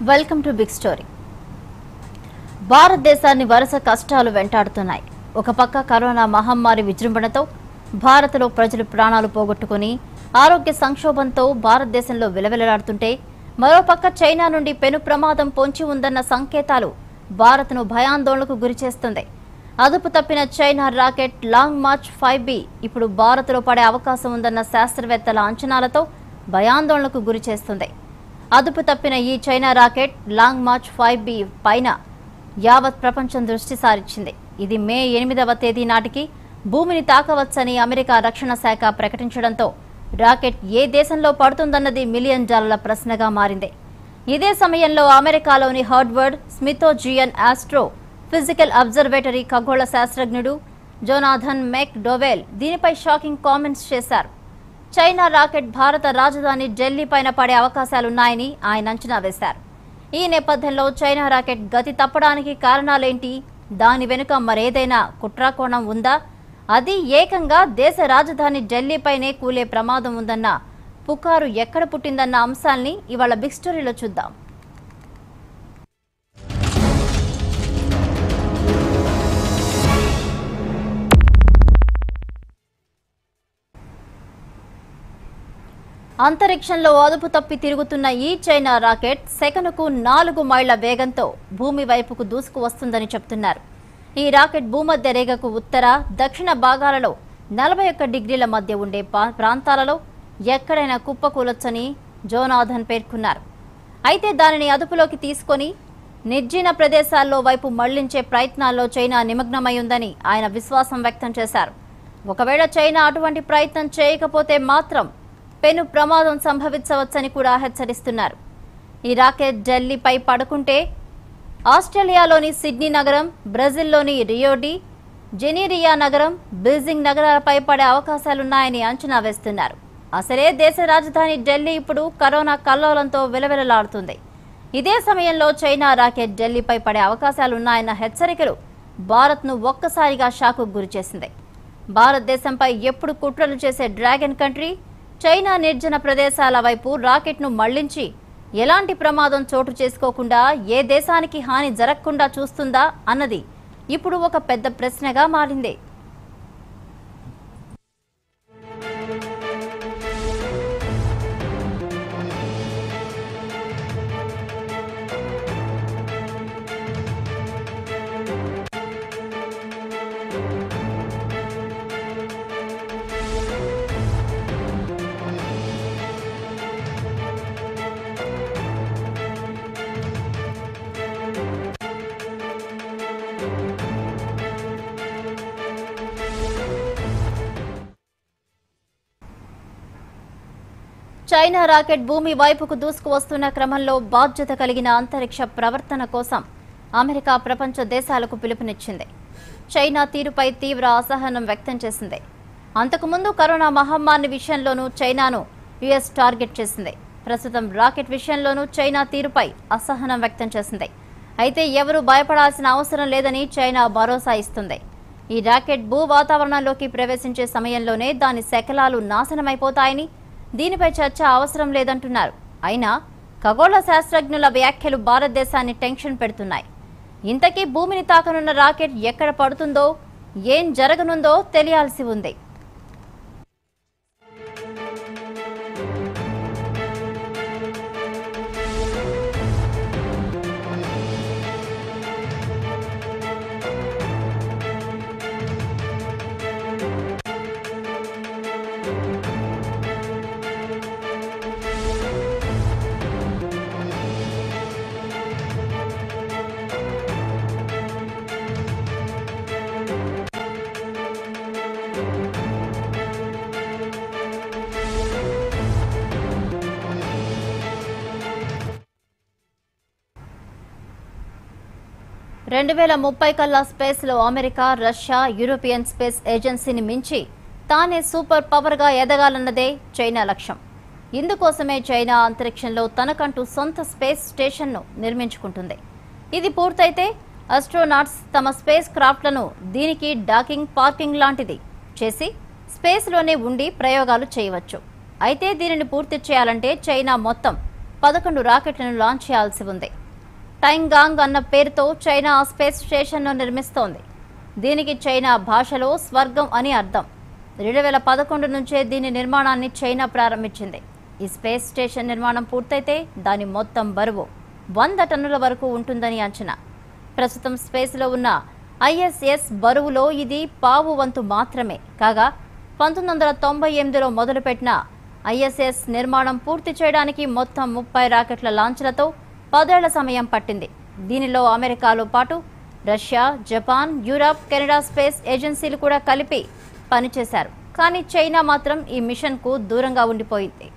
welcome to big story భారతదేశాన్ని వరుస కష్టాలు వెంటాడుతున్నాయి ఒక పక్క కరోనా మహమ్మారి విజృంభణతో భారత్లో ప్రజలు ప్రాణాలు పోగొట్టుకుని ఆరోగ్య సంక్షోభంతో భారతదేశంలో విలవిలలాడుతుంటే మరోపక్క చైనా నుండి పెను ప్రమాదం పొంచి ఉందన్న సంకేతాలు భారత్ను భయాందోళనకు గురిచేస్తుంది అదుపు తప్పిన China rocket long March five B ఇప్పుడు భారత్లో పడే అవకాశం ఉందన్న శాస్త్రవేత్తల అంచనాలతో భయాందోళనకు గురిచేస్తుంది అదుపు తప్పిన ఈ China rocket long March five B పైన యావత్ ప్రపంచం దృష్టి సారించింది ఇది మే ఎనిమిదవ తేదీ నాటికి భూమిని తాకవచ్చని అమెరికా రక్షణ శాఖ ప్రకటించడంతో రాకెట్ ఏ దేశంలో పడుతుందన్నది మిలియన్ డాలర్ల ప్రశ్నగా మారింది ఇదే సమయంలో అమెరికాలోని Harvard Smithsonian astrophysical observatory ఖగోళ శాస్త్రజ్ఞుడు జోనాథన్ మెక్ డోవెల్ దీనిపై షాకింగ్ కామెంట్స్ చేశారు చైనా రాకెట్ భారత రాజధాని ఢిల్లీ పైన పడే అవకాశాలున్నాయని ఆయన అంచనా వేశారు ఈ నేపథ్యంలో చైనా రాకెట్ గతి తప్పడానికి కారణాలేంటి దాని వెనుక మరేదైనా కుట్రాకోణం ఉందా అది ఏకంగా దేశ రాజధాని ఢిల్లీపైనే కూలే ప్రమాదం ఉందన్న పుకారు ఎక్కడ పుట్టిందన్న అంశాల్ని ఇవాళ బిగ్ స్టోరీలో చూద్దాం అంతరిక్షంలో అదుపు తప్పి తిరుగుతున్న ఈ చైనా రాకెట్ సెకనుకు నాలుగు మైళ్ల వేగంతో భూమి వైపుకు దూసుకు వస్తుందని చెప్తున్నారు ఈ రాకెట్ భూమధ్య రేఖకు ఉత్తర దక్షిణ భాగాలలో నలభై ఒక్క డిగ్రీల మధ్య ఉండే పా- ప్రాంతాలలో ఎక్కడైనా కుప్పకూలొచ్చని జోనాథన్ పేర్కొన్నారు అయితే దానిని అదుపులోకి తీసుకొని నిర్జీన ప్రదేశాల్లో వైపు మళ్లించే ప్రయత్నాల్లో చైనా నిమగ్నమై ఉందని ఆయన విశ్వాసం వ్యక్తం చేశారు ఒకవేళ చైనా అటువంటి ప్రయత్నం చేయకపోతే మాత్రం పెను ప్రమాదం సంభవించవచ్చని కూడా హెచ్చరిస్తున్నారు ఈ రాకెట్ ఢిల్లీపై పడుకుంటే ఆస్ట్రేలియాలోని సిడ్నీ నగరం బ్రెజిల్లోని రియోడి జెనీరియా నగరం బీజింగ్ నగరాలపై పడే అవకాశాలున్నాయని అంచనా వేస్తున్నారు అసలే దేశ రాజధాని ఢిల్లీ ఇప్పుడు కరోనా కల్లోలంతో విలవిలలాడుతుంది ఇదే సమయంలో చైనా రాకెట్ ఢిల్లీపై పడే అవకాశాలున్నాయన్న హెచ్చరికలు భారత్ను ఒక్కసారిగా షాకు గురిచేసింది భారతదేశంపై ఎప్పుడు కుట్రలు చేసే డ్రాగన్ కంట్రీ చైనా నిర్జన ప్రదేశాల వైపు రాకెట్ను మళ్లించి ఎలాంటి ప్రమాదం చోటు చేసుకోకుండా ఏ దేశానికి హాని జరగకుండా చూస్తుందా అన్నది ఇప్పుడు ఒక పెద్ద ప్రశ్నగా మారింది చైనా రాకెట్ భూమి వైపుకు దూసుకు వస్తున్న క్రమంలో బాధ్యత కలిగిన అంతరిక్ష ప్రవర్తన కోసం అమెరికా ప్రపంచ దేశాలకు పిలుపునిచ్చింది చైనా తీరుపై తీవ్ర అసహనం వ్యక్తం చేసింది అంతకుముందు కరోనా మహమ్మారి విషయంలోనూ చైనాను యుఎస్ టార్గెట్ చేసింది ప్రస్తుతం రాకెట్ విషయంలోనూ చైనా తీరుపై అసహనం వ్యక్తం చేసింది అయితే ఎవరూ భయపడాల్సిన అవసరం లేదని చైనా భరోసా ఇస్తుంది ఈ రాకెట్ భూ వాతావరణంలోకి ప్రవేశించే సమయంలోనే దాని శకలాలు నాశనమైపోతాయని దీనిపై చర్చ అవసరం లేదంటున్నారు అయినా ఖగోళ శాస్త్రజ్ఞుల వ్యాఖ్యలు భారతదేశాన్ని టెన్షన్ పెడుతున్నాయి ఇంతకీ భూమిని తాకనున్న రాకెట్ ఎక్కడ పడుతుందో ఏం జరగనుందో తెలియాల్సి ఉంది రెండు వేల ముప్పై కల్లా స్పేస్లో అమెరికా రష్యా యూరోపియన్ స్పేస్ ఏజెన్సీని మించి తానే సూపర్ పవర్గా ఎదగాలన్నదే చైనా లక్ష్యం ఇందుకోసమే చైనా అంతరిక్షంలో తనకంటూ సొంత స్పేస్ స్టేషన్ను నిర్మించుకుంటుంది ఇది పూర్తయితే అస్ట్రోనాట్స్ తమ స్పేస్ క్రాఫ్ట్లను దీనికి డాకింగ్ పార్కింగ్ లాంటిది చేసి స్పేస్లోనే ఉండి ప్రయోగాలు చేయవచ్చు అయితే దీనిని పూర్తి చేయాలంటే చైనా మొత్తం పదకొండు రాకెట్లను లాంచ్ చేయాల్సి ఉంది టైంగాంగ్ అన్న పేరుతో చైనా ఆ స్పేస్ స్టేషన్ను నిర్మిస్తోంది దీనికి చైనా భాషలో స్వర్గం అని అర్థం రెండు వేల పదకొండు నుంచే దీని నిర్మాణాన్ని చైనా ప్రారంభించింది ఈ స్పేస్ స్టేషన్ నిర్మాణం పూర్తయితే దాని మొత్తం బరువు వంద టన్నుల వరకు ఉంటుందని అంచనా ప్రస్తుతం స్పేస్లో ఉన్న ఐఎస్ఎస్ బరువులో ఇది పావు వంతు మాత్రమే కాగా పంతొమ్మిది వందల తొంభై ఎనిమిదిలో మొదలుపెట్టిన ఐఎస్ఎస్ నిర్మాణం పూర్తి చేయడానికి మొత్తం ముప్పై రాకెట్ల లాంచ్లతో పదేళ్ల సమయం పట్టింది దీనిలో అమెరికాలో పాటు Russia Japan Europe Canada space ఏజెన్సీలు కూడా కలిపి పనిచేశారు కానీ చైనా మాత్రం ఈ మిషన్కు దూరంగా ఉండిపోయింది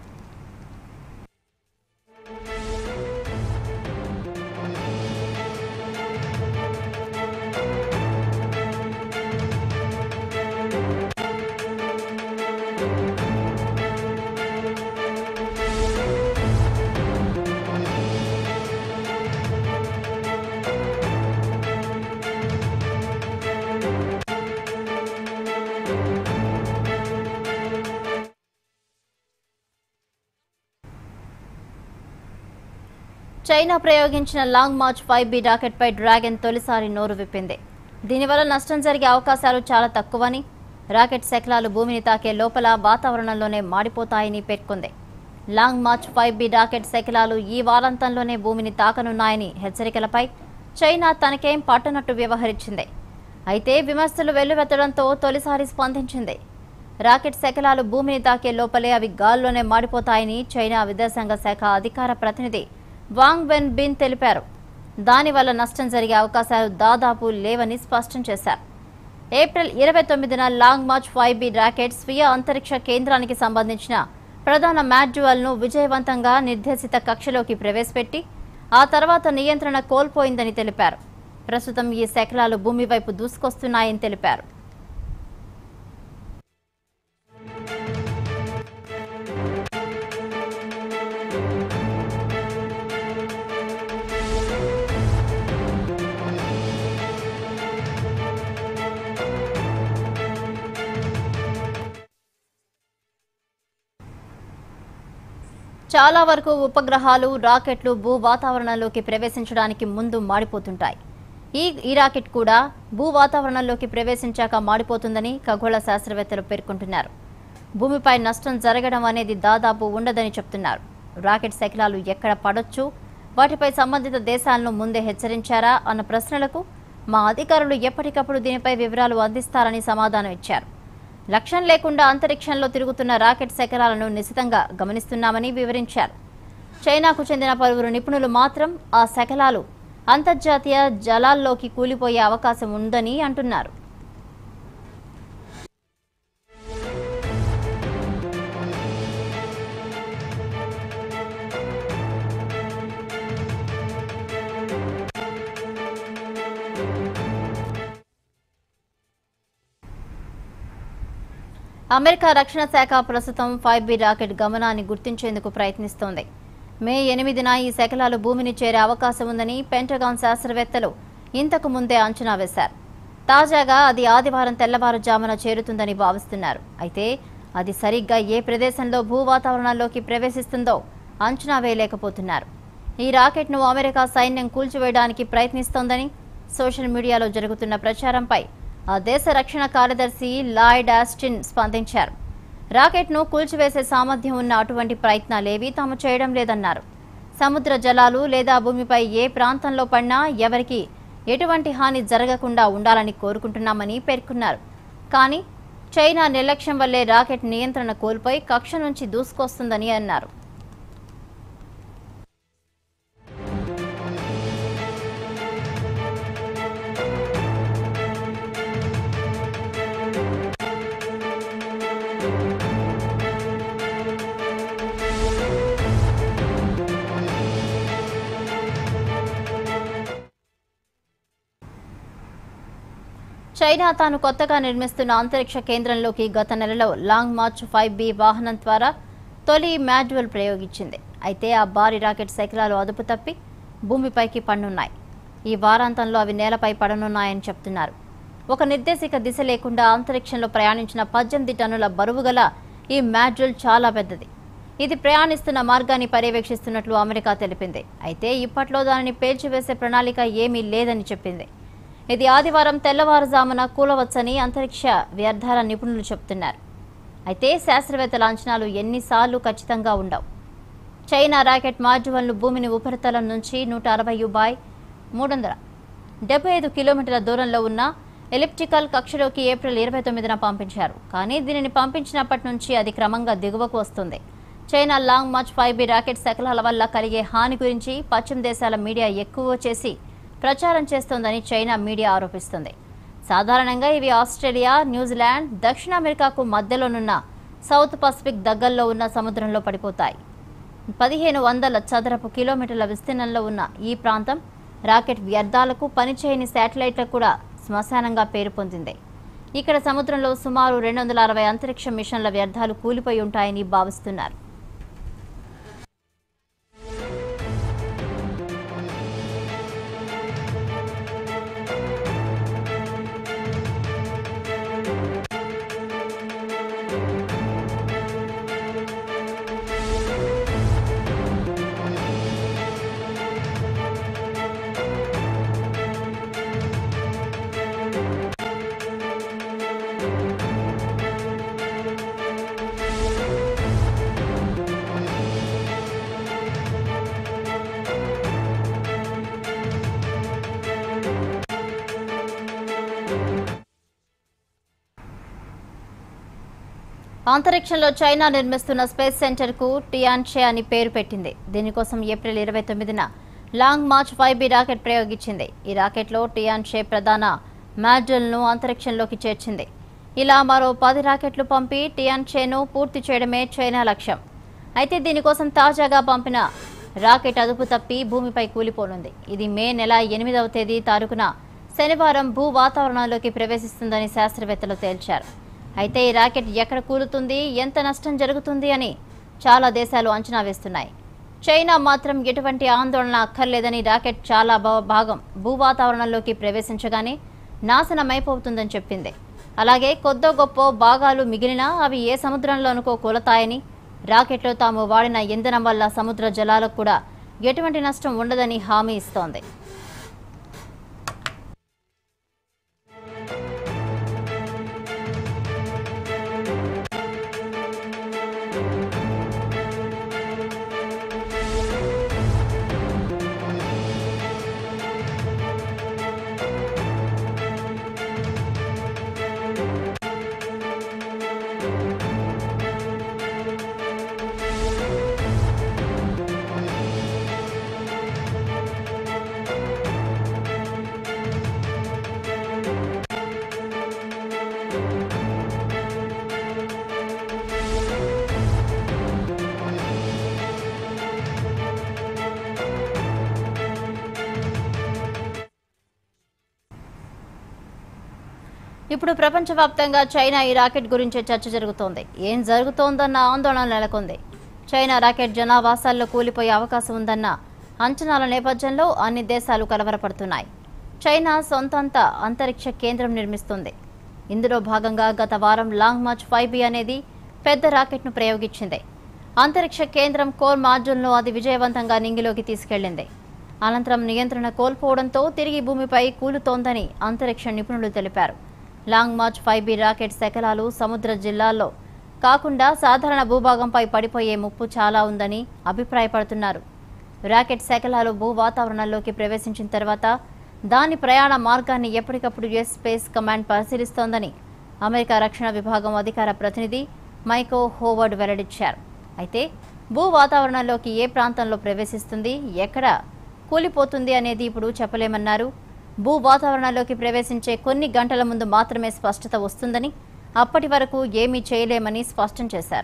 చైనా ప్రయోగించిన లాంగ్ మార్చ్ ఫైవ్ బి రాకెట్పై డ్రాగన్ తొలిసారి నోరు విప్పింది దీనివల్ల నష్టం జరిగే అవకాశాలు చాలా తక్కువని రాకెట్ శకలాలు భూమిని తాకే లోపల వాతావరణంలోనే మాడిపోతాయని పేర్కొంది long March five B rocket శకలాలు ఈ వారాంతంలోనే భూమిని తాకనున్నాయని హెచ్చరికలపై చైనా తనకేం పట్టనట్టు వ్యవహరించింది అయితే విమర్శలు వెల్లువెత్తడంతో తొలిసారి స్పందించింది రాకెట్ శకలాలు భూమిని తాకే లోపలే అవి గాల్లోనే మాడిపోతాయని చైనా విదేశాంగ శాఖ అధికార ప్రతినిధి వాంగ్ వెన్ బిన్ తెలిపారు దానివల్ల నష్టం జరిగే అవకాశాలు దాదాపు లేవని స్పష్టం చేశారు ఏప్రిల్ ఇరవై తొమ్మిదిన long March five B rocket స్వీయ అంతరిక్ష కేంద్రానికి సంబంధించిన ప్రధాన మాడ్యువల్ను విజయవంతంగా నిర్దేశిత కక్షలోకి ప్రవేశపెట్టి ఆ తర్వాత నియంత్రణ కోల్పోయిందని తెలిపారు ప్రస్తుతం ఈ శకలాలు భూమి వైపు దూసుకొస్తున్నాయని తెలిపారు చాలా వరకు ఉపగ్రహాలు రాకెట్లు భూ వాతావరణంలోకి ప్రవేశించడానికి ముందు మాడిపోతుంటాయి ఈ ఈ రాకెట్ కూడా భూ వాతావరణంలోకి ప్రవేశించాక మాడిపోతుందని ఖగోళ శాస్త్రవేత్తలు పేర్కొంటున్నారు భూమిపై నష్టం జరగడం అనేది దాదాపు ఉండదని చెప్తున్నారు రాకెట్ శకలాలు ఎక్కడ పడొచ్చు వాటిపై సంబంధిత దేశాలను ముందే హెచ్చరించారా అన్న ప్రశ్నలకు మా అధికారులు ఎప్పటికప్పుడు దీనిపై వివరాలు అందిస్తారని సమాధానం ఇచ్చారు లక్ష్యం లేకుండా అంతరిక్షంలో తిరుగుతున్న రాకెట్ శకలాలను నిశితంగా గమనిస్తున్నామని వివరించారు చైనాకు చెందిన పలువురు నిపుణులు మాత్రం ఆ శకలాలు అంతర్జాతీయ జలాల్లోకి కూలిపోయే అవకాశం ఉందని అంటున్నారు అమెరికా రక్షణ శాఖ ప్రస్తుతం ఫైవ్ బి రాకెట్ గమనాన్ని గుర్తించేందుకు ప్రయత్నిస్తోంది మే ఎనిమిదిన ఈ శకలాలు భూమిని చేరే అవకాశం ఉందని పెంటగాన్ శాస్త్రవేత్తలు ఇంతకు ముందే అంచనా వేశారు తాజాగా అది ఆదివారం తెల్లవారుజామున చేరుతుందని భావిస్తున్నారు అయితే అది సరిగ్గా ఏ ప్రదేశంలో భూ వాతావరణంలోకి ప్రవేశిస్తుందో అంచనా వేయలేకపోతున్నారు ఈ రాకెట్ను అమెరికా సైన్యం కూల్చివేయడానికి ప్రయత్నిస్తోందని సోషల్ మీడియాలో జరుగుతున్న ప్రచారంపై ఆ దేశ రక్షణ కార్యదర్శి లాయిడ్ ఆస్టిన్ స్పందించారు రాకెట్ను కూల్చివేసే సామర్థ్యం ఉన్న అటువంటి ప్రయత్నాలేవీ తాము చేయడం లేదన్నారు సముద్ర జలాలు లేదా భూమిపై ఏ ప్రాంతంలో పడినా ఎవరికి ఎటువంటి హాని జరగకుండా ఉండాలని కోరుకుంటున్నామని పేర్కొన్నారు కానీ చైనా నిర్లక్ష్యం వల్లే రాకెట్ నియంత్రణ కోల్పోయి కక్ష నుంచి దూసుకొస్తుందని అన్నారు చైనా తాను కొత్తగా నిర్మిస్తున్న అంతరిక్ష కేంద్రంలోకి గత నెలలో లాంగ్ మార్చ్ ఫైవ్ బి వాహనం ద్వారా తొలి మాడ్యువల్ ప్రయోగించింది అయితే ఆ భారీ రాకెట్ శకలాలు అదుపు తప్పి భూమిపైకి పడనున్నాయి ఈ వారాంతంలో అవి నేలపై పడనున్నాయని చెప్తున్నారు ఒక నిర్దేశిక దిశ లేకుండా అంతరిక్షంలో ప్రయాణించిన పద్దెనిమిది టన్నుల బరువు గల ఈ మాడ్యుల్ చాలా పెద్దది ఇది ప్రయాణిస్తున్న మార్గాన్ని పర్యవేక్షిస్తున్నట్లు అమెరికా తెలిపింది అయితే ఇప్పట్లో దానిని పేల్చివేసే ప్రణాళిక ఏమీ లేదని చెప్పింది ఇది ఆదివారం తెల్లవారుజామున కూలవచ్చని అంతరిక్ష వ్యర్థాల నిపుణులు చెబుతున్నారు అయితే శాస్త్రవేత్తల అంచనాలు ఎన్నిసార్లు ఖచ్చితంగా ఉండవు చైనా రాకెట్ మాడ్యువల్ను భూమిని ఉపరితలం నుంచి నూట అరవై బాయ్ మూడు వందల డెబ్బై ఐదు కిలోమీటర్ల దూరంలో ఉన్న ఎలిప్టికల్ కక్షలోకి ఏప్రిల్ ఇరవై తొమ్మిదిన పంపించారు కానీ దీనిని పంపించినప్పటి నుంచి అది క్రమంగా దిగువకు వస్తుంది China Long March five B rocket శకలాల వల్ల కలిగే హాని గురించి పశ్చిమ దేశాల మీడియా ఎక్కువ చేసి ప్రచారం చేస్తోందని చైనా మీడియా ఆరోపిస్తుంది సాధారణంగా ఇవి ఆస్ట్రేలియా న్యూజిలాండ్ దక్షిణ అమెరికాకు మధ్యలోనున్న సౌత్ పసిఫిక్ దగ్గరలో ఉన్న సముద్రంలో పడిపోతాయి పదిహేను వందల చదరపు కిలోమీటర్ల విస్తీర్ణంలో ఉన్న ఈ ప్రాంతం రాకెట్ వ్యర్థాలకు పనిచేయని శాటిలైట్లకు కూడా శ్మశానంగా పేరు పొందింది ఇక్కడ సముద్రంలో సుమారు రెండు వందల అరవై అంతరిక్ష మిషన్ల వ్యర్థాలు కూలిపోయి ఉంటాయని భావిస్తున్నారు అంతరిక్షంలో చైనా నిర్మిస్తున్న స్పేస్ సెంటర్ కు టియాన్షే అని పేరు పెట్టింది దీనికోసం ఏప్రిల్ ఇరవై తొమ్మిదిన long March five B rocket ప్రయోగించింది ఈ రాకెట్లో టియాన్షే ప్రధాన ను అంతరిక్షంలోకి చేర్చింది ఇలా మరో పది రాకెట్లు పంపి టియాన్షేను పూర్తి చేయడమే చైనా లక్ష్యం అయితే దీనికోసం తాజాగా పంపిన రాకెట్ అదుపు తప్పి భూమిపై కూలిపోనుంది ఇది మే నెల ఎనిమిదవ తేదీ తారీఖున శనివారం భూ వాతావరణంలోకి ప్రవేశిస్తుందని శాస్త్రవేత్తలు తేల్చారు అయితే ఈ రాకెట్ ఎక్కడ కూలుతుంది ఎంత నష్టం జరుగుతుంది అని చాలా దేశాలు అంచనా వేస్తున్నాయి చైనా మాత్రం ఎటువంటి ఆందోళన అక్కర్లేదని రాకెట్ చాలా భా- భాగం భూ వాతావరణంలోకి ప్రవేశించగానే నాశనమైపోతుందని చెప్పింది అలాగే కొద్దో గొప్ప భాగాలు మిగిలినా అవి ఏ సముద్రంలోనుకో కూలతాయని రాకెట్లో తాము వాడిన ఇంధనం వల్ల సముద్ర జలాలకు కూడా ఎటువంటి నష్టం ఉండదని హామీ ఇస్తోంది ఇప్పుడు ప్రపంచవ్యాప్తంగా చైనా ఈ రాకెట్ గురించే చర్చ జరుగుతోంది ఏం జరుగుతోందన్న ఆందోళన నెలకొంది చైనా రాకెట్ జనావాసాల్లో కూలిపోయే అవకాశం ఉందన్న అంచనాల నేపథ్యంలో అన్ని దేశాలు కలవరపడుతున్నాయి చైనా సొంతంత అంతరిక్ష కేంద్రం నిర్మిస్తుంది ఇందులో భాగంగా గత వారం లాంగ్ మార్చ్ ఫైవ్ బి అనేది పెద్ద రాకెట్ను ప్రయోగించింది అంతరిక్ష కేంద్రం కోర్ మాడ్యూల్ను అది విజయవంతంగా నింగిలోకి తీసుకెళ్లింది అనంతరం నియంత్రణ కోల్పోవడంతో తిరిగి భూమిపై కూలుతోందని అంతరిక్ష నిపుణులు తెలిపారు Long March five B rocket శకలాలు సముద్ర జిల్లాల్లో కాకుండా సాధారణ భూభాగంపై పడిపోయే ముప్పు చాలా ఉందని అభిప్రాయపడుతున్నారు రాకెట్ శకలాలు భూ వాతావరణంలోకి ప్రవేశించిన తర్వాత దాని ప్రయాణ మార్గాన్ని ఎప్పటికప్పుడు యుఎస్ స్పేస్ కమాండ్ పరిశీలిస్తోందని అమెరికా రక్షణ విభాగం అధికార ప్రతినిధి మైకో హోవర్డ్ వెల్లడించారు అయితే భూ వాతావరణంలోకి ఏ ప్రాంతంలో ప్రవేశిస్తుంది ఎక్కడ కూలిపోతుంది అనేది ఇప్పుడు చెప్పలేమన్నారు భూ వాతావరణంలోకి ప్రవేశించే కొన్ని గంటల ముందు మాత్రమే స్పష్టత వస్తుందని అప్పటి వరకు ఏమీ చేయలేమని స్పష్టం చేశారు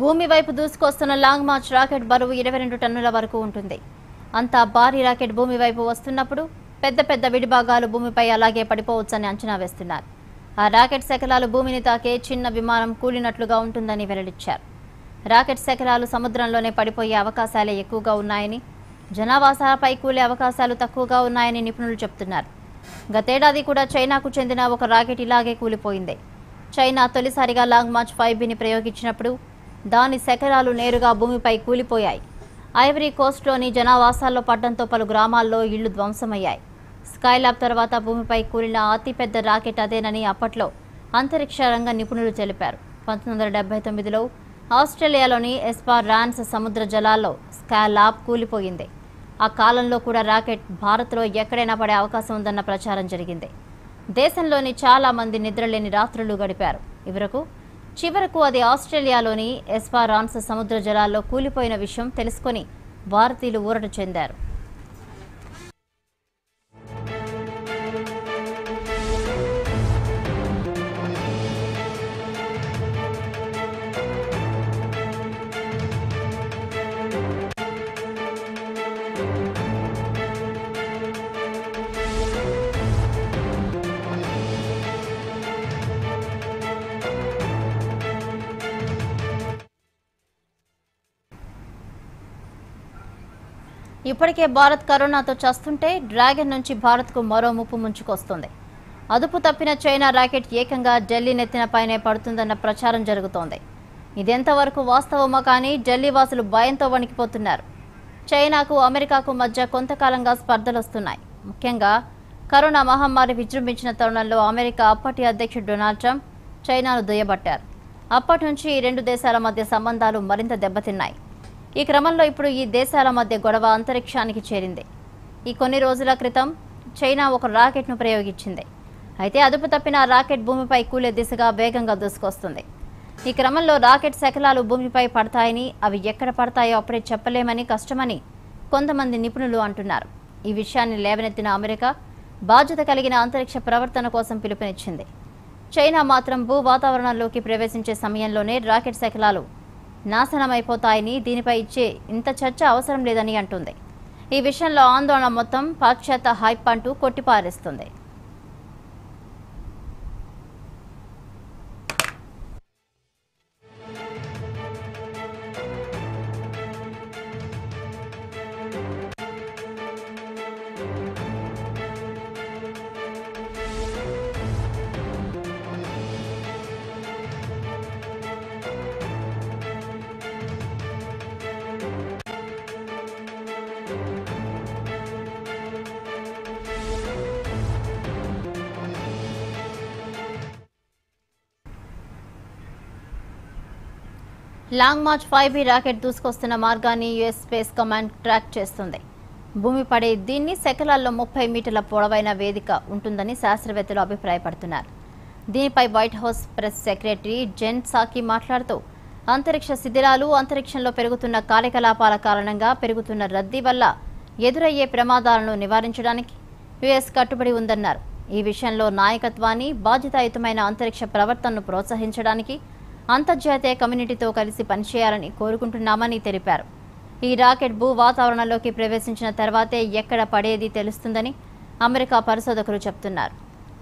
భూమి వైపు దూసుకొస్తున్న లాంగ్ మార్చ్ రాకెట్ బరువు ఇరవై రెండు టన్నుల వరకు ఉంటుంది అంత భారీ రాకెట్ భూమి వైపు వస్తున్నప్పుడు పెద్ద పెద్ద విడిభాగాలు భూమిపై అలాగే పడిపోవచ్చని అంచనా వేస్తున్నారు ఆ రాకెట్ శకలాలు భూమిని తాకే చిన్న విమానం కూలినట్లుగా ఉంటుందని వెల్లడించారు రాకెట్ శకలాలు సముద్రంలోనే పడిపోయే అవకాశాలే ఎక్కువగా ఉన్నాయని జనావాసాలపై కూలే అవకాశాలు తక్కువగా ఉన్నాయని నిపుణులు చెబుతున్నారు గతేడాది కూడా చైనాకు చెందిన ఒక రాకెట్ ఇలాగే కూలిపోయింది చైనా తొలిసారిగా లాంగ్ మార్చ్ ఫైవ్ బిని ప్రయోగించినప్పుడు దాని శకలాలు నేరుగా భూమిపై కూలిపోయాయి ఐవరీ కోస్ట్లోని జనావాసాల్లో పడ్డంతో పలు గ్రామాల్లో ఇళ్లు ధ్వంసమయ్యాయి స్కైలాబ్ తర్వాత భూమిపై కూలిన అతిపెద్ద రాకెట్ అదేనని అప్పట్లో అంతరిక్ష రంగ నిపుణులు తెలిపారు పంతొమ్మిది వందల డెబ్బై తొమ్మిదిలో ఆస్ట్రేలియాలోని ఎస్పారాన్స్ సముద్ర జలాల్లో స్కైలాబ్ కూలిపోయింది ఆ కాలంలో కూడా రాకెట్ భారత్లో ఎక్కడైనా పడే అవకాశం ఉందన్న ప్రచారం జరిగింది దేశంలోని చాలా మంది నిద్రలేని రాత్రులు గడిపారు ఇవరకు చివరకు అది ఆస్ట్రేలియాలోని ఎస్పారాన్స్ సముద్ర జలాల్లో కూలిపోయిన విషయం తెలుసుకొని భారతీయులు ఊరట చెందారు ఇప్పటికే భారత్ కరోనాతో చస్తుంటే డ్రాగన్ నుంచి భారత్కు మరో ముప్పు ముంచుకొస్తుంది అదుపు తప్పిన చైనా రాకెట్ ఏకంగా ఢిల్లీ నెత్తిన పైనే పడుతుందన్న ప్రచారం జరుగుతోంది ఇదెంతవరకు వాస్తవమో కానీ ఢిల్లీ వాసులు భయంతో వణికిపోతున్నారు చైనాకు అమెరికాకు మధ్య కొంతకాలంగా స్పర్ధలు వస్తున్నాయి ముఖ్యంగా కరోనా మహమ్మారి విజృంభించిన తరుణంలో అమెరికా అప్పటి అధ్యక్షుడు డొనాల్డ్ ట్రంప్ చైనాను దుయ్యబట్టారు అప్పటి నుంచి ఈ రెండు దేశాల మధ్య సంబంధాలు మరింత దెబ్బతిన్నాయి ఈ క్రమంలో ఇప్పుడు ఈ దేశాల మధ్య గొడవ అంతరిక్షానికి చేరింది ఈ కొన్ని రోజుల క్రితం చైనా ఒక రాకెట్ను ప్రయోగించింది అయితే అదుపు తప్పిన ఆ రాకెట్ భూమిపై కూలే దిశగా వేగంగా దూసుకొస్తుంది ఈ క్రమంలో రాకెట్ శకలాలు భూమిపై పడతాయని అవి ఎక్కడ పడతాయో అప్పుడే చెప్పలేమని కష్టమని కొంతమంది నిపుణులు అంటున్నారు ఈ విషయాన్ని లేవనెత్తిన అమెరికా బాధ్యత కలిగిన అంతరిక్ష ప్రవర్తన కోసం పిలుపునిచ్చింది చైనా మాత్రం భూ వాతావరణంలోకి ప్రవేశించే సమయంలోనే రాకెట్ శకలాలు నాశనమైపోతాయని దీనిపై ఇచ్చే ఇంత చర్చ అవసరం లేదని అంటుంది ఈ విషయంలో ఆందోళన మొత్తం పాశ్చాత్య హైప్ అంటూ కొట్టిపారేస్తుంది Long March five B rocket దూసుకొస్తున్న మార్గాన్ని యుఎస్ స్పేస్ కమాండ్ ట్రాక్ చేస్తుంది భూమి పడే దీన్ని శకలాల్లో ముప్పై మీటర్ల పొడవైన వేదిక ఉంటుందని శాస్త్రవేత్తలు అభిప్రాయపడుతున్నారు దీనిపై White House press secretary Jen Psaki మాట్లాడుతూ అంతరిక్ష శిథిలాలు అంతరిక్షంలో పెరుగుతున్న కార్యకలాపాల కారణంగా పెరుగుతున్న రద్దీ వల్ల ఎదురయ్యే ప్రమాదాలను నివారించడానికి యుఎస్ కట్టుబడి ఉందన్నారు ఈ విషయంలో నాయకత్వాన్ని బాధ్యతాయుతమైన అంతరిక్ష ప్రవర్తనను ప్రోత్సహించడానికి అంతర్జాతీయ కమ్యూనిటీతో కలిసి పనిచేయాలని కోరుకుంటున్నామని తెలిపారు ఈ రాకెట్ భూ వాతావరణంలోకి ప్రవేశించిన తర్వాతే ఎక్కడ పడేది తెలుస్తుందని అమెరికా పరిశోధకులు చెబుతున్నారు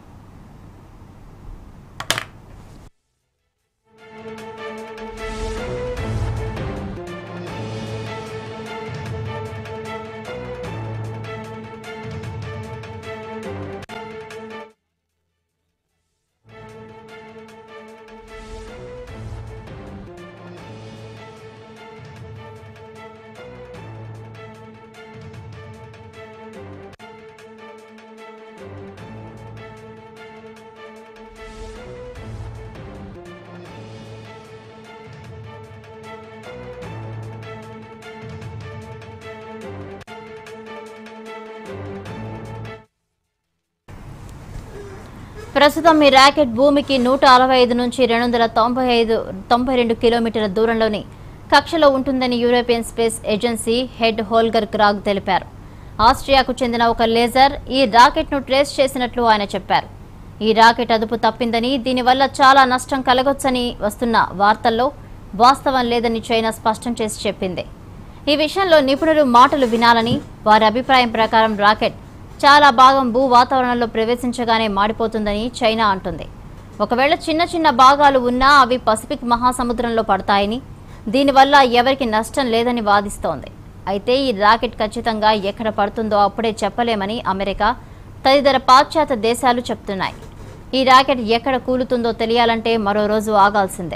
ప్రస్తుతం ఈ ర్యాకెట్ భూమికి నూట అరవై ఐదు నుంచి రెండు వందల తొంభై ఐదు తొంభై రెండు కిలోమీటర్ల దూరంలోని కక్షలో ఉంటుందని European Space Agency head Holger Krag తెలిపారు ఆస్ట్రియాకు చెందిన ఒక లేజర్ ఈ రాకెట్ను ట్రేస్ చేసినట్లు ఆయన చెప్పారు ఈ రాకెట్ అదుపు తప్పిందని దీనివల్ల చాలా నష్టం కలగొచ్చని వస్తున్న వార్తల్లో వాస్తవం లేదని చైనా స్పష్టం చేసి చెప్పింది ఈ విషయంలో నిపుణులు మాటలు వినాలని వారి అభిప్రాయం ప్రకారం రాకెట్ చాలా భాగం భూ వాతావరణంలో ప్రవేశించగానే మాడిపోతుందని చైనా అంటుంది ఒకవేళ చిన్న చిన్న భాగాలు ఉన్నా అవి పసిఫిక్ మహాసముద్రంలో పడతాయని దీనివల్ల ఎవరికి నష్టం లేదని వాదిస్తోంది అయితే ఈ రాకెట్ ఖచ్చితంగా ఎక్కడ పడుతుందో అప్పుడే చెప్పలేమని అమెరికా తదితర పాశ్చాత్య దేశాలు చెప్తున్నాయి ఈ రాకెట్ ఎక్కడ కూలుతుందో తెలియాలంటే మరో రోజు ఆగాల్సిందే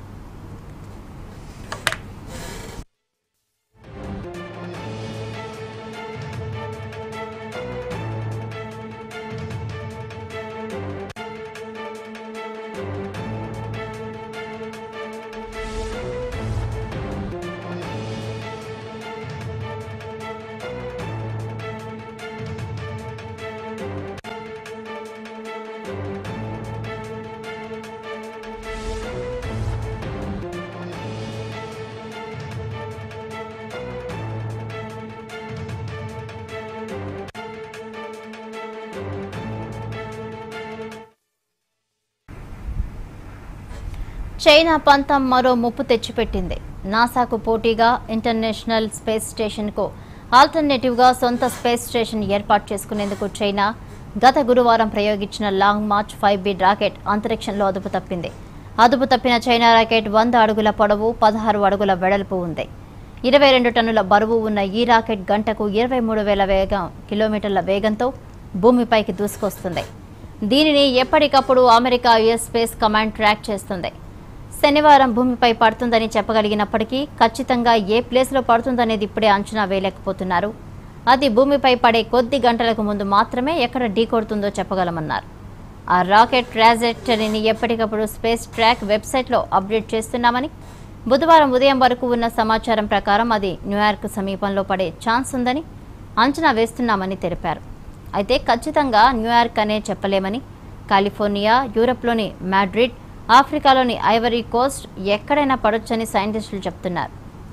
చైనా పంతం మరో ముప్పు తెచ్చిపెట్టింది నాసాకు పోటీగా ఇంటర్నేషనల్ స్పేస్ స్టేషన్కు ఆల్టర్నేటివ్గా సొంత స్పేస్ స్టేషన్ ఏర్పాటు చేసుకునేందుకు చైనా గత గురువారం ప్రయోగించిన long March five B rocket అంతరిక్షంలో అదుపు తప్పింది అదుపు తప్పిన చైనా రాకెట్ వంద అడుగుల పొడవు పదహారు అడుగుల వెడల్పు ఉంది ఇరవై రెండు టన్నుల బరువు ఉన్న ఈ రాకెట్ గంటకు ఇరవై మూడు వేల వేగం కిలోమీటర్ల వేగంతో భూమిపైకి దూసుకొస్తుంది దీనిని ఎప్పటికప్పుడు America US Space Command track చేస్తుంది శనివారం భూమిపై పడుతుందని చెప్పగలిగినప్పటికీ ఖచ్చితంగా ఏ ప్లేస్లో పడుతుందనేది ఇప్పుడే అంచనా వేయలేకపోతున్నారు అది భూమిపై పడే కొద్ది గంటలకు ముందు మాత్రమే ఎక్కడ ఢీకొడుతుందో చెప్పగలమన్నారు ఆ రాకెట్ ట్రాజెక్టరీని ఎప్పటికప్పుడు స్పేస్ ట్రాక్ వెబ్సైట్లో అప్డేట్ చేస్తున్నామని బుధవారం ఉదయం వరకు ఉన్న సమాచారం ప్రకారం అది న్యూయార్క్ సమీపంలో పడే ఛాన్స్ ఉందని అంచనా వేస్తున్నామని తెలిపారు అయితే ఖచ్చితంగా న్యూయార్క్ అనే చెప్పలేమని కాలిఫోర్నియా యూరప్లోని మాడ్రిడ్ ఆఫ్రికాలోని ఐవరీ కోస్ట్ ఎక్కడైనా పడొచ్చని సైంటిస్టులు చెప్తున్నారు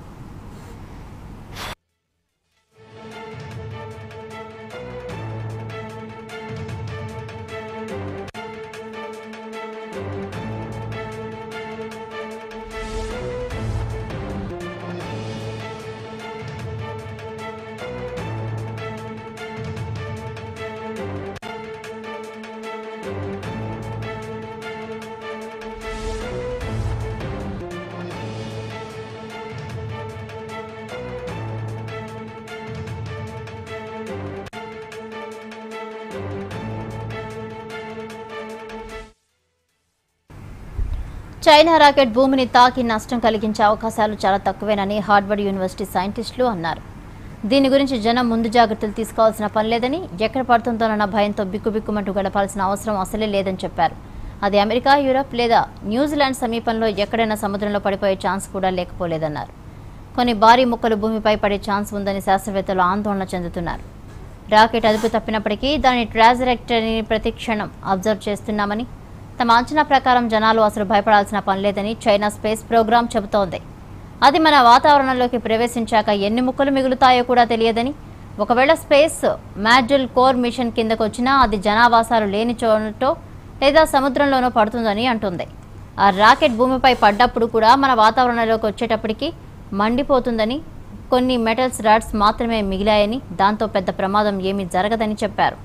చైనా రాకెట్ భూమిని తాకి నష్టం కలిగించే అవకాశాలు చాలా తక్కువేనని హార్వర్డ్ యూనివర్సిటీ సైంటిస్టులు అన్నారు దీని గురించి జనం ముందు జాగ్రత్తలు తీసుకోవాల్సిన పని లేదని ఎక్కడ పడుతుందోనన్న భయంతో బిక్కుబిక్కుమంటూ గడపాల్సిన అవసరం అసలే లేదని చెప్పారు అది అమెరికా యూరప్ లేదా న్యూజిలాండ్ సమీపంలో ఎక్కడైనా సముద్రంలో పడిపోయే ఛాన్స్ కూడా లేకపోలేదన్నారు కొన్ని భారీ ముక్కలు భూమిపై పడే ఛాన్స్ ఉందని శాస్త్రవేత్తలు ఆందోళన చెందుతున్నారు రాకెట్ అదుపు తప్పినప్పటికీ దాని ట్రాజెక్టరీని ప్రతి క్షణం అబ్జర్వ్ చేస్తున్నామని తమ అంచనా ప్రకారం జనాలు అసలు భయపడాల్సిన పని లేదని చైనా స్పేస్ ప్రోగ్రాం చెబుతోంది అది మన వాతావరణంలోకి ప్రవేశించాక ఎన్ని ముక్కలు మిగులుతాయో కూడా తెలియదని ఒకవేళ స్పేస్ మ్యాడ్యుల్ కోర్ మిషన్ కిందకు వచ్చినా అది జనావాసాలు లేని చోటో లేదా సముద్రంలోనో పడుతుందని అంటుంది ఆ రాకెట్ భూమిపై పడ్డప్పుడు కూడా మన వాతావరణంలోకి వచ్చేటప్పటికి మండిపోతుందని కొన్ని మెటల్స్ రాడ్స్ మాత్రమే మిగిలాయని దాంతో పెద్ద ప్రమాదం ఏమీ జరగదని చెప్పారు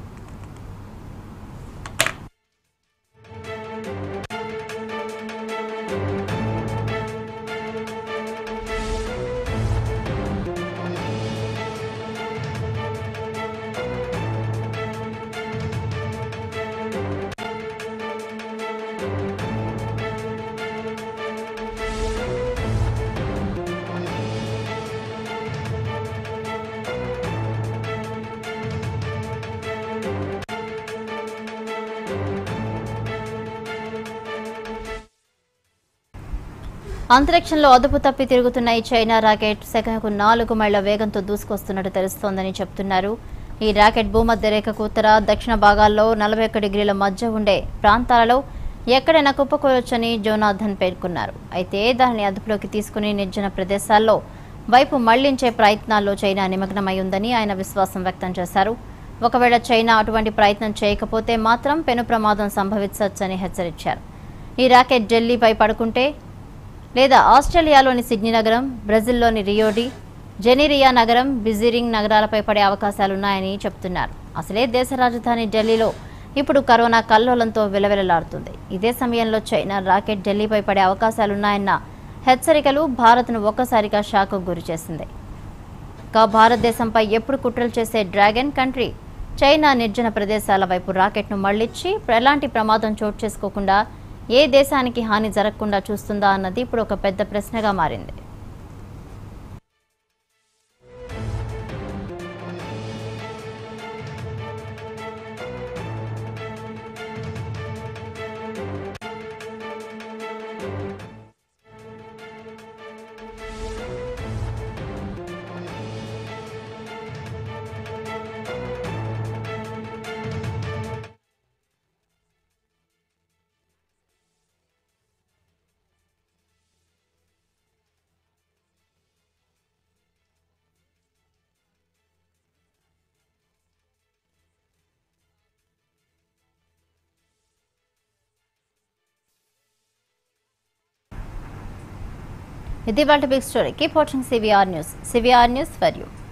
అంతరిక్షంలో అదుపు తప్పి తిరుగుతున్న ఈ చైనా రాకెట్ సెకనుకు నాలుగు మైళ్ల వేగంతో దూసుకొస్తున్నట్టు తెలుస్తోందని చెప్తున్నారు ఈ రాకెట్ భూమధ్య రేఖకు ఉత్తర దక్షిణ భాగాల్లో నలభై ఒక్క డిగ్రీల మధ్య ఉండే ప్రాంతాలలో ఎక్కడైనా కుప్పకూలొచ్చని జోనాథన్ పేర్కొన్నారు అయితే దానిని అదుపులోకి తీసుకుని నిర్జన ప్రదేశాల్లో వైపు మళ్లించే ప్రయత్నాల్లో చైనా నిమగ్నమై ఉందని ఆయన విశ్వాసం వ్యక్తం చేశారు ఒకవేళ చైనా అటువంటి ప్రయత్నం చేయకపోతే మాత్రం పెను ప్రమాదం సంభవించవచ్చని హెచ్చరించారు ఈ రాకెట్ ఢిల్లీపై పడుకుంటే లేదా ఆస్ట్రేలియాలోని సిడ్నీ నగరం బ్రెజిల్లోని రియోడి జెనీరియా నగరం బిజిరింగ్ నగరాలపై పడే అవకాశాలున్నాయని చెబుతున్నారు అసలే దేశ రాజధాని ఢిల్లీలో ఇప్పుడు కరోనా కల్లోలంతో విలవిలలాడుతుంది ఇదే సమయంలో చైనా రాకెట్ ఢిల్లీపై పడే అవకాశాలున్నాయన్న హెచ్చరికలు భారత్ను ఒక్కసారిగా షాకు గురిచేసింది ఇక భారతదేశంపై ఎప్పుడు కుట్రలు చేసే డ్రాగన్ కంట్రీ చైనా నిర్జన ప్రదేశాల వైపు రాకెట్ను మళ్లించి ఎలాంటి ప్రమాదం చోటు చేసుకోకుండా ఏ దేశానికి హాని జరగకుండా చూస్తుందా అన్నది ఇప్పుడు ఒక పెద్ద ప్రశ్నగా మారింది ఇది వాళ్ళ big story keep watching CVR news CVR news for you